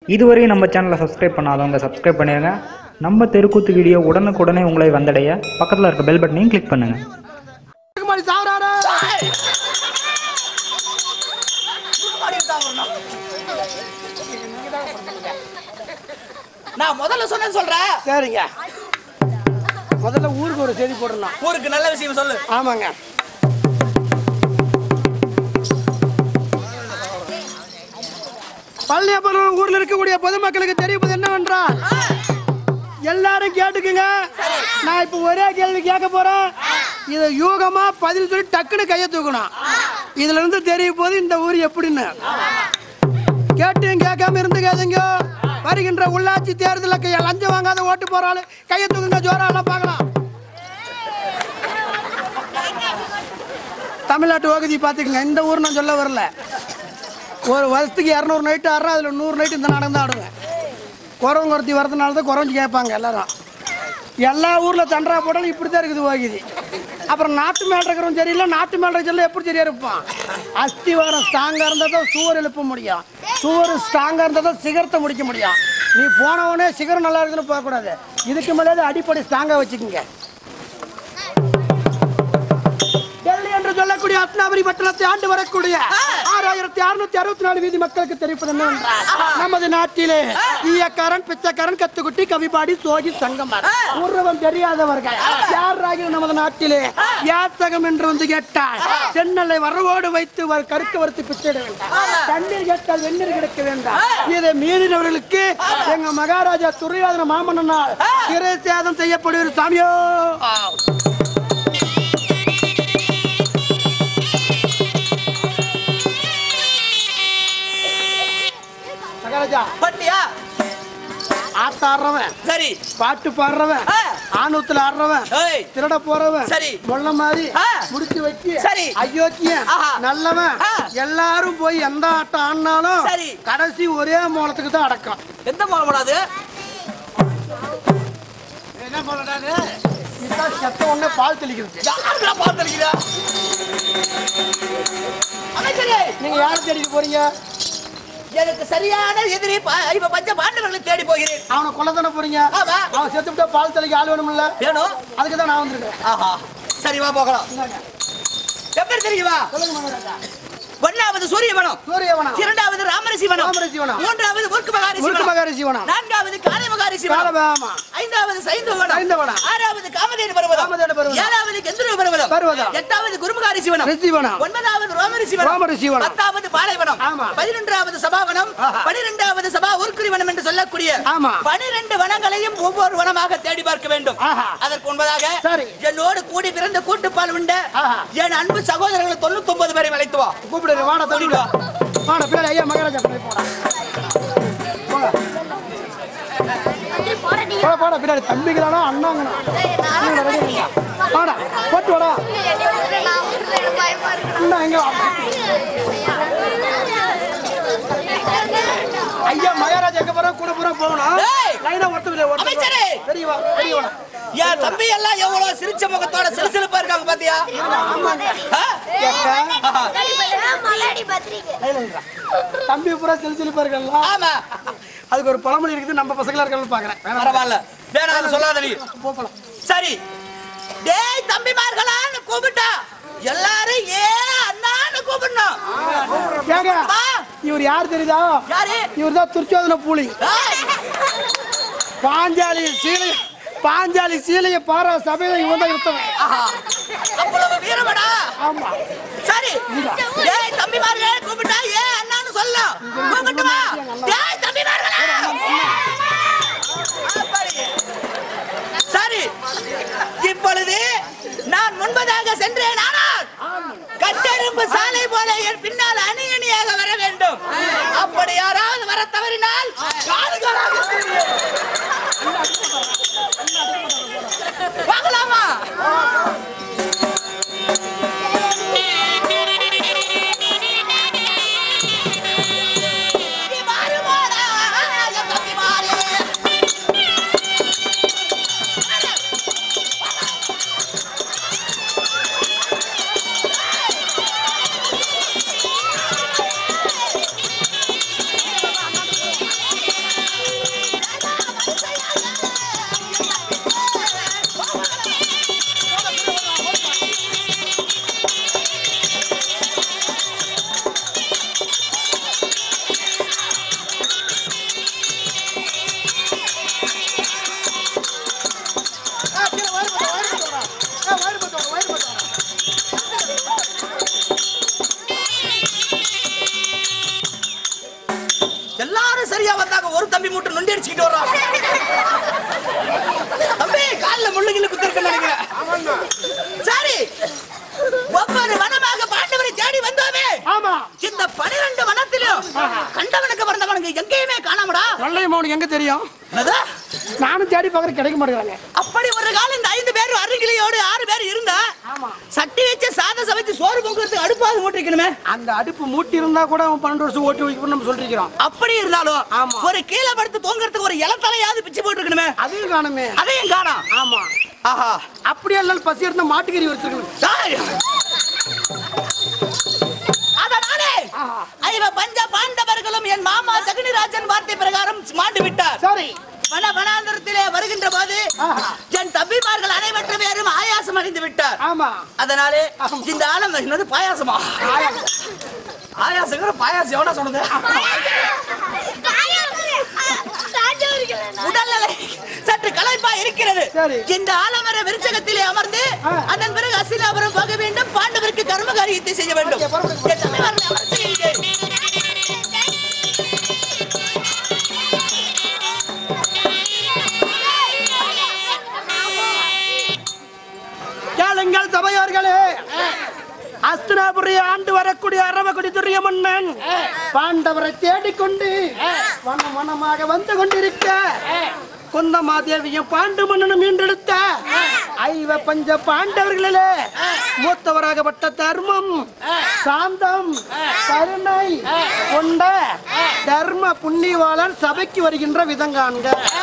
இதுவரையும் நம்ம சேனலை சப்ஸ்கிரைப் பண்ணாதவங்க சப்ஸ்கிரைப் பண்ணிடுங்க நம்ம தெருக்கூத்து வீடியோ உடனுக்குடனே உங்களை வந்தடைய பக்கத்தில் இருக்க பெல் பட்டனையும் கிளிக் பண்ணுங்கள் மாதிரி சாவறாரா நான் முதல்ல சொன்னேன்னு சொல்றேன் சரிங்க முதல்ல ஊருக்கு ஒரு செய்தி போடணும் ஊருக்கு நல்ல விஷயம் சொல்லு ஆமாங்க பழனியப்பன் ஊர்ல இருக்கக்கூடிய பொதுமக்களுக்கு தெரிவிப்பது என்னவென்றால் எல்லாரும் கேட்டுக்குங்க நான் இப்ப ஒரே கேள்வி கேட்க போறேன் இதை யூகமா பதில் சொல்லி டக்குன்னு கையை தூக்கணும் இதுல இருந்து தெரிய போது இந்த ஊர் எப்படின்னு கேட்டும் கேட்காம இருந்துக்காதீங்க வருகின்ற உள்ளாட்சி தேர்தலில் கையை லஞ்சம் வாங்காத ஓட்டு போறாள் கையை தூக்குங்க ஜோரா எல்லாம் பார்க்கலாம் தமிழ்நாட்டு வகுதி பார்த்துக்குங்க இந்த ஊர் நான் சொல்ல வரல ஒரு வருஷத்துக்கு இரநூறு நைட்டு ஆடுறோம் அதில் நூறு நைட்டு இந்த நாடகம் தான் ஆடுவேன் குறவங்க ஒருத்தி வரதுனால தான் குறைஞ்சி கேட்பாங்க எல்லாரும் எல்லா ஊரில் தண்டரா போட்டாலும் இப்படி தான் இருக்குது வகுதி அப்புறம் நாட்டு மேல இருக்கிறவன் சரியில்லை நாட்டு மேல இருக்கிற எப்படி சரியா இருப்பான் அஸ்திவாரம் ஸ்ட்ராங்காக இருந்தால் தான் சுவர் எழுப்ப முடியும் சுவர் ஸ்ட்ராங்காக இருந்தால் தான் சிகரத்தை முடிக்க முடியும் நீ போனவனே சிகரம் நல்லா இருக்குன்னு போகக்கூடாது இதுக்கு மேலே அடிப்படை ஸ்ட்ராங்காக வச்சுக்கோங்க டெல்லி என்று சொல்லக்கூடிய அத்னாபுரி பட்டணத்தை ஆண்டு வரக்கூடிய ஆறாயிரத்தி அறுநூத்தி அறுபத்தி நாலு வீதி மக்களுக்கு தெரிவிப்பது என்னவென்றால் நமது நாட்டிலே ஈயக்காரன் பிச்சைக்காரன் கத்துக்குட்டி கவிபாடி சோகி சங்கமர் உருவம் தெரியாதவர்கள் யாராகிலும் நமது நாட்டிலே யாத்தகம் என்று வந்து கேட்டால் சென்னலை வரவோடு வைத்து வ- கருக்க வறுத்து பிச்சையிட வேண்டாம் தண்ணீர் கேட்டால் வெந்நீர் கிடைக்க வேண்டாம் இதை மீறினவர்களுக்கு எங்க மகாராஜா துரியாதன மாமன்னனால் சிறை சேதம் செய்யப்படுகிற சாமியோ மகாராஜா பட்டியா ஆட்ட ஆடுறவன் சரி பாட்டு பாடுறவன் ஆ. ஆணூத்துல ஆடுறவன் ஏய் திருட போறவன் சரி. முள்ள மாதிரி ஆ. முடிச்சு வைக்க சரி. அயோக்கியன் ஆஹா. நல்லவன் ஆ. எல்லாரும் போய் எந்த ஆட்டம் ஆடினாலும் சரி. கடைசி ஒரே மூலத்துக்கு தான் அடக்கம் எந்த மூலம் போடாது என்ன பண்ணாது இதுதான் செத்த உடனே பால் தெளிக்கிறது யாருக்குடா பார்த்திருக்கிறா அமைச்சரே நீங்க யாரை தேடிட்டு போறீங்க எனக்கு சரியான எதிரி ப- இப்ப பஞ்ச பாண்டவர்களை தேடி போகிறேன் அவனை கொல்ல தானே போறீங்க ஆமா. அவன் செத்து விட்டா பால் தெளிக்க ஆள் வேணும்ல வேணும் அதுக்கு தான் நான் வந்திருக்கேன் ஆஹா சரி வா போகலாம் இந்தாங்க. எப்படி தெரியுமா சொல்லுங்க மகாராஜா ஒன்னாவது சூரியவனம் சூரியவனம் இரண்டாவது ராமரிசி வனம் ராமரிசி வனம். மூன்றாவது முற்கு மகாரிசி முருக்கு வனம் மகாரிஷி வனம் நான்காவது காளை மகாரிசி வனம் காலபாமா ஐந்தாவது சைந்தவனம் சைந்தவனம். ஆறாவது காமதேனு பர்வதம் காமதேனு பர்வதம். ஏழாவது கெந்துரு பர்வதம் பர்வதம். எட்டாவது குருமகாரி சிவனம் ரிஷிவனம் ஒன்பதாவது ரோமரிசி வனம் ரோமரிஷி வனம். பத்தாவது பாலைவனம் ஆமா. பதினொன்றாவது சபாவனம் ஆஹா. பனிரெண்டாவது சபா உருக்குரி வனம் என்று சொல்லக்கூடிய ஆமா. பனிரெண்டு வனங்களையும் ஒவ்வொரு வனமாக தேடி பார்க்க வேண்டும் ஆஹா. அதற்கு முன்பதாக சரி. என்னோடு கூடி பிறந்த கூட்டுப்பால் உண்ட ஆஹா. என் அன்பு சகோதரர்களை தொண்ணூத்தி ஒன்பது பேரை அழைத்து வா கூப்பிடுற வாடா தம்பி வா. வாடா பேர் ஐயா மகாராஜா பின்னாடி போடா போங்க போடா போடா பின்னாடி தம்பிங்களானா அண்ணாங்கண்ணா நீங்களா ready இல்லையா? வாடா போட்டு வாடா அண்ணா எங்க வா? ஐயா மகாராஜா எங்க போறோம் கூட பூரா போகணும் ஏய்! லைனா ஒருத்தர் அமைச்சரே! ஒருத்தர் பெரிய வா பெரிய வாடா என் தம்பி எல்லாம் எவ்வளவு சிரிச்ச முகத்தோட சிறுசிறுப்பா இருக்காங்க பாத்தியா ஆ? ஆஹா. மலாடி பத்திரிக்கை லைனா நின்றா. தம்பி பூரா செல் செழிப்பா இருக்கல ஆமா அதுக்கு ஒரு பழமொழி இருக்குது நம்ம பசங்களா இருக்கணும்னு பாக்குறேன் வேணாம் பரவாயில்ல வேணாம் சொல்லாத நீ போகலாம் சரி டேய் தம்பிமார்களான்னு கூப்பிட்டா எல்லாரும் ஏ அண்ணான்னு கூப்பிடணும் ஏங்க ஆ, இவர் யார் தெரியுதா யாரு இவர் தான் துர்ச்சோதன பூலி ஏய், பாஞ்சாலி சீலை பாஞ்சாலி சீலையை பாரா சபையில இவன் தான் இருத்தவன் ஆஹா, அவ்வளவு வீரமடா ஆமா சரி டேய் தம்பிமார்களே கூப்பிட்டா ஏ அண்ணான்னு சொல்லலாம் கூப்பிட்டுமா டேய் தம்பிமார்களே அப்படி. சரி இப்பொழுது நான் முன்பதாக சென்றேன் ஆனால் கட்டெரும்பு சாலை போல என் பின்னால் அணி அணியாக வர வேண்டும் அப்படி யாராவது வர தவறினால் காதுகளாக தெரியும். பார்க்கலாமா இது மாறுமாடா, என் தம்பி மாறு. வழியா வந்தாங்க ஒரு தம்பி மூட்டை நொண்டி அடிச்சுக்கிட்டு வர்றான் தம்பி கால்ல முள்ளுகில குத்திருக்க நினைக்கிறேன் சரி ஒவ்வொரு வனமாக பாண்டவரை தேடி வந்தோமே ஆமா இந்த பனிரெண்டு வனத்திலும் கண்டவனுக்கு பிறந்தவனுக்கு எங்கேயுமே காணாமடா நல்ல மௌனுக்கு எங்க தெரியும் என்னது? நானும் தேடி பார்க்கறது கிடைக்க மாட்டேங்கிறாங்க அப்படி ஒரு காலம் இந்த ஐந்து பேர் அருகிலையோடு ஆறு பேர் இருந்தா ஆமா சட்டி வச்சு சாதம் சமைச்சு சோறு பொங்குறதுக்கு அடுப்பாவது மூட்டிக்கணுமே அந்த அடுப்பு மூட்டி இருந்தா கூட அவன் பன்னெண்டு வருஷம் ஓட்டி வைக்கணும்னு நம்ம சொல்லிருக்கிறோம் அப்படி இருந்தாலும் ஆமா. ஒரு கீழே படுத்து தூங்குறதுக்கு ஒரு இலத்தலையாவது பிச்சு போட்டுருக்கணுமே அதையும் காணுமே அதையும் காணோம் ஆமா ஆஹா அப்படியே எல்லாம் பசி இருந்தா மாட்டுக்கறி வச்சிருக்கணும் தாய். அதனாலே ஆஹா. ஐவ பஞ்ச பாண்டவர்களும் என் மாமா ஜெகனிராஜன் வார்த்தை பிரகாரம் மாண்டு விட்டார் சரி வன வனாந்தரத்திலே வருகின்ற போது ஆஹா. என் தம்பிமார்கள் அனைவற்ற பேரும் ஆயாசம் அடைந்து விட்டார் ஆமா அதனாலே ஆமா. இந்த ஆலம் என்னது பாயாசமா ஆயாசங்கிற பாயாசம் எவனா சொன்னது உடல்நிலை சற்று களைப்பா இருக்கிறது சரி. இந்த ஆலமர விருச்சகத்திலே அமர்ந்து ஆ. அதன் பிறகு அசினாபுரம் போக வேண்டும் பாண்டவருக்கு கர்ம காரியத்தை செய்ய வேண்டும் ஓகே, புறப்படுங்க. என் தம்பிமார்களை அமர்த்தி கேளுங்கள் சபையோர்களே அஸ்தினாபுரி ஆண்டு வரக்கூடிய அரவக்குடி துரிய மன்னன் பாண்டவரை தேடிக்கொண்டு வனம் வனமாக வந்து கொண்டிருக்க குந்தமாதேவியும் பாண்டு மன்னனும் மீண்டெடுத்த ஐவ பஞ்ச பாண்டவர்களிலே மூத்தவராகப்பட்ட தர்மம் சாந்தம் கருணை கொண்ட தர்ம புண்ணியவாளன் சபைக்கு வருகின்ற விதங்காண்க